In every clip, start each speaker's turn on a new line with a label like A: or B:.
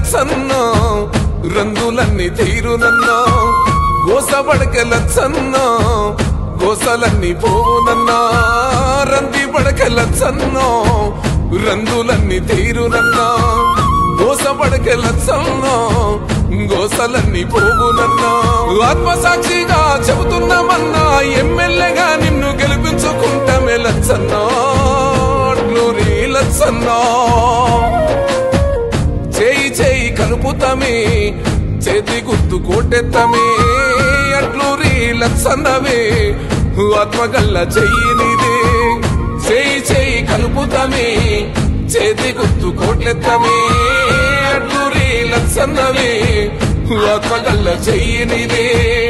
A: లచ్చన్న రంగులన్నీ తీరునన్నా గోసబడక లచ్చన్న గోసలన్నీ పోవునన్నా రంది బడక లచ్చన్న రంగులన్నీ తీరునన్నా గోసబడక లచ్చన్న గోసలన్నీ పోవునన్నా ఆత్మసాక్షిగా చెబుతున్నామన్నా ఎమ్మెల్యేగా నిన్ను గెలిపించుకుంటామే లచ్చన్నా అట్లూరి లచ్చన్నా చేయి చేయి కలుపుతమే చేతి గుర్తు కోటెత్తమే అట్లూరి లచ్చన్నవే ఆత్మగల్ల చెయ్యి నీదే చేయి చేయి కలుపుతమే చేతి గుర్తు కోట్లెత్తమే అట్లూరి లచ్చన్నవే ఆత్మగల్ల చెయ్యి నీదే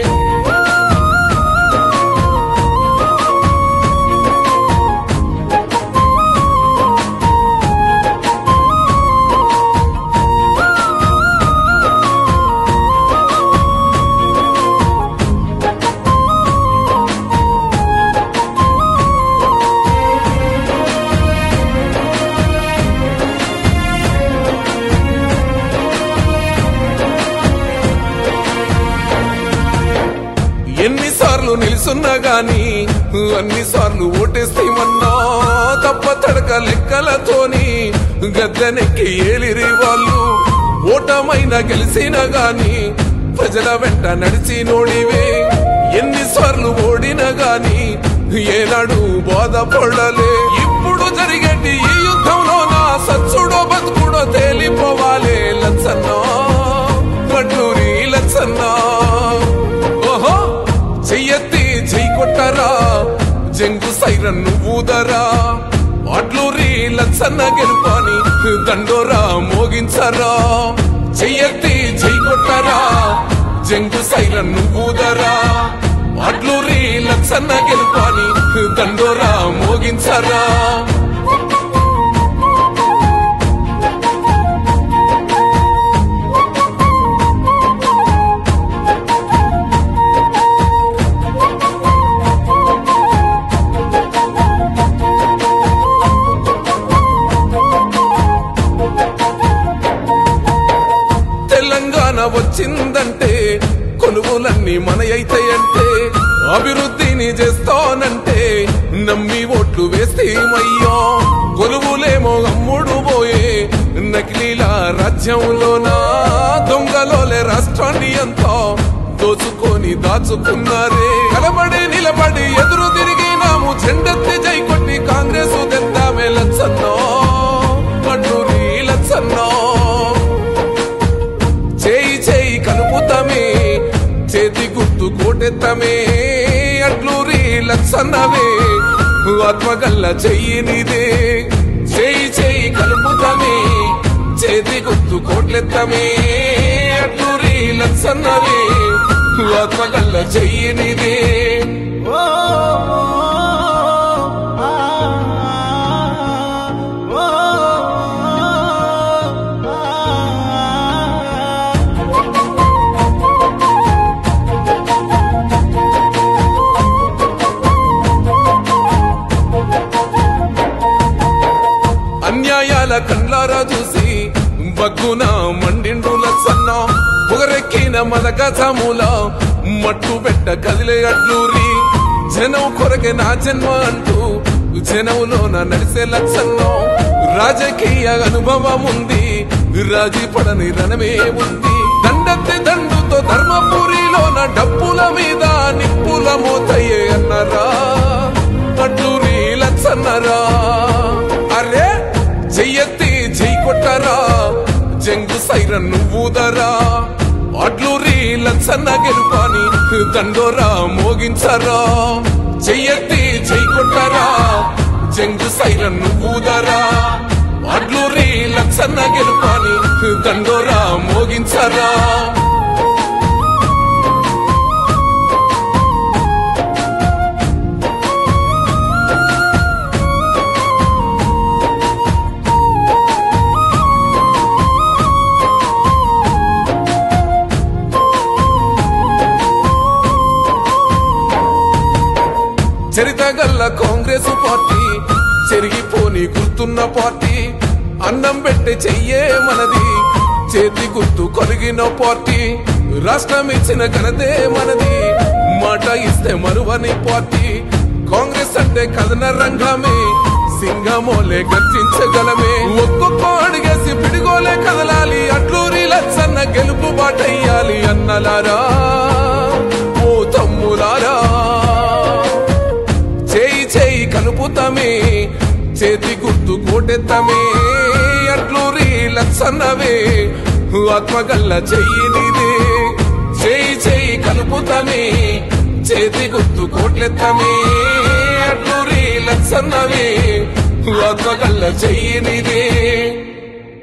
A: ఎన్నిసార్లు నిలుసున్నా గాని అన్నిసార్లు ఓటేస్తేమన్నా తప్ప తడక లెక్కలతోని గద్దెనెక్కి ఏలిరి వాళ్ళు ఓటమైన గెలిచిన గాని ప్రజల వెంట నడిచి నోడివే ఎన్నిసార్లు ఓడినా గాని ఏనాడు బాధపడలే ఇప్పుడు జరిగేటి ఈ యుద్ధంలో నా సచ్చుడో బతుకుడో తేలిపోవాలే లచ్చన్నా కడ్లూరి లచ్చన్నా ఓహో చెయ్యెత్తి చెయ్యి కొట్టరా జంగు సైరన్ ఊదరా అట్లూరి లచ్చన్న గెలుపాని దండోరా మోగించరా చెయ్యెత్తి చెయ్యి కొట్టరా జంగు సైరన్ ఊదరా అట్లూరి లచ్చన్న గెలుపాని దండోరా మోగించరా తెలంగాణ వచ్చిందంటే కొనుగోలన్నీ మన అయితాయంటే అభివృద్ధిని చేస్తానంటే నమ్మి ఓట్లు వేస్తేమయ్యో కొలువులేమో అమ్ముడు పోయే నకిలీల రాజ్యంలోన దొంగలోలే రాష్ట్రాన్ని అంతా దోచుకొని దాచుకున్నారే కలబడి నిలబడి ఎదురు తిరిగినాము చెండెత్తి జై కొట్టి కాంగ్రెస్ తెద్దామే లచ్చన్నో అడ్డూరి లచ్చన్నో చేయి చేయి కలుపుతమే చేతి గుర్తు కోటెత్తమే అట్లూరి లచ్చన్నవే ఆత్మగల్ల చెయ్యి నీదే చేయి చేయి కలుపుతమే చేతి గుర్తు కోట్లెత్తమే అట్లూరి లచ్చన్నవే ఆత్మగల్ల చెయ్యి నీదే
B: ఓ ఆ ఓ
A: అన్యాయాల కండ్లారా చూసి బగ్గున మండిండు లచ్చన్న పొగరెక్కిన మదక చముల మట్టు పెట్ట కదిలే అడ్లూరి జనం కొరకే నా జన్మ అంటూ జనంలోన నడిసే లచ్చన్నో రాజకీయ అనుభవం ఉంది రాజీ పడని రణమే ఉంది దండెత్తి దండుతో ధర్మపురిలోన డప్పుల మీద నిప్పుల మోతయ్యే అన్నరా అడ్లూరి లచ్చన్నరా అరే చెయ్యెత్తి చెయ్యి కొట్టరా జంగు సైరన్ ఊదరా అడ్లూరి లచ్చన్న గెలుపాని దండోరా మోగించరా చెయ్యెత్తి చెయ్యి కొట్టరా జంగు సైరన్ ఊదరా అడ్లూరి లచ్చన్న గెలుపాని దండోరా మోగించరా చరితగల్ల కాంగ్రెస్ పార్టీ చెరిగిపోని గుర్తున్న పార్టీ అన్నం పెట్టే చెయ్యే మనది చేతి గుర్తు కొలిగిన పార్టీ రాష్ట్రం ఇచ్చిన ఘనతే మనది మాట ఇస్తే మరువని పార్టీ కాంగ్రెస్ అంటే కథన రంగమే సింగమోలే గర్జించగలమే ఒక్కొక్క అడిగేసి పిడిగోలే కదలాలి అట్లూరి లచ్చన్న గెలుపు బాటయ్యాలి అన్నలారా ఓ తమ్ములారా చేయి చేయి కలుపుతమే చేతి గుర్తు కోటెత్తమే అట్లూరి లచ్చన్నవే ఆత్మగల్ల చెయ్యి నీదే చేయి చేయి కలుపుతమే చేతి గుర్తు కోట్లెత్తమే అట్లూరి లచ్చన్నవే ఆత్మగల్ల చెయ్యి నీదే